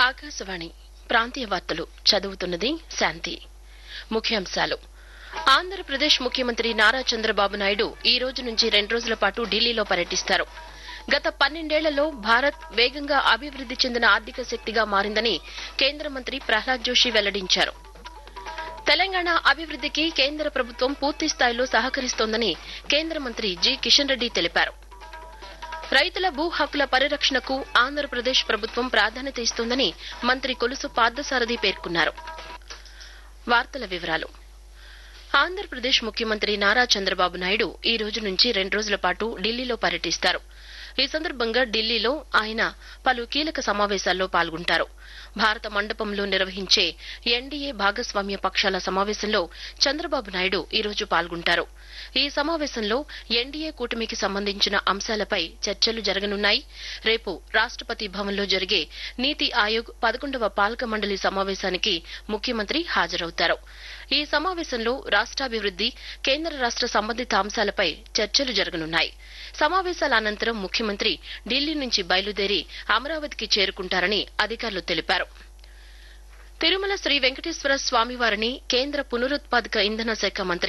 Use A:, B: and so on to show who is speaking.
A: ఆకాశవాణి ప్రాంతీయ వార్తలు చదువుతున్నది శాంతి ముఖ్యాంశాలు ఆంధ్రప్రదేశ్ ముఖ్యమంత్రి నారా చంద్రబాబు నాయుడు ఈ రోజు నుంచి రెండు రోజుల పాటు ఢిల్లీలో పర్యటిస్తారు గత పన్నెండేళ్లలో భారత్ వేగంగా అభివృద్ది చెందిన ఆర్థిక శక్తిగా మారిందని కేంద్ర మంత్రి ప్రహ్లాద్ జోషి వెల్లడించారు తెలంగాణ అభివృద్దికి కేంద్ర ప్రభుత్వం పూర్తి స్థాయిలో సహకరిస్తోందని కేంద్ర మంత్రి జి కిషన్ రెడ్డి తెలిపారు రైతుల భూ హక్కుల పరిరక్షణకు ఆంధ్రప్రదేశ్ ప్రభుత్వం ప్రాధాన్యత ఇస్తోందని మంత్రి కొలుసు పార్థసారథి పేర్కొన్నారు వార్తల వివరాలు ఆంధ్రప్రదేశ్ ముఖ్యమంత్రి నారా చంద్రబాబు నాయుడు ఈ రోజు నుంచి రెండు రోజుల పాటు ఢిల్లీలో పర్యటిస్తారు ఈ సందర్భంగా ఢిల్లీలో ఆయన పలు కీలక సమావేశాల్లో పాల్గొంటారు భారత మండపంలో నిర్వహించే ఎన్డీఏ భాగస్వామ్య పక్షాల సమావేశంలో చంద్రబాబు నాయుడు ఈ రోజు పాల్గొంటారు ఈ సమావేశంలో ఎన్డీఏ కూటమికి సంబంధించిన అంశాలపై చర్చలు జరగనున్నాయి రేపు రాష్టపతి భవన్లో జరిగే నీతి ఆయోగ్ పదకొండవ పాలక మండలి సమావేశానికి ముఖ్యమంత్రి హాజరవుతారు ఈ సమావేశంలో రాష్ట్రాభివృద్ది కేంద్ర రాష్ట్ర సంబంధిత అంశాలపై చర్చలు జరగనున్నాయి సమావేశాల అనంతరం ముఖ్యమంత్రి ఢిల్లీ నుంచి బయలుదేరి అమరావతికి చేరుకుంటారని అధికారులు తెలిపారు తిరుమల శ్రీ వెంకటేశ్వర స్వామివారిని కేంద్ర పునరుత్పాదక ఇంధన శాఖ మంత్రి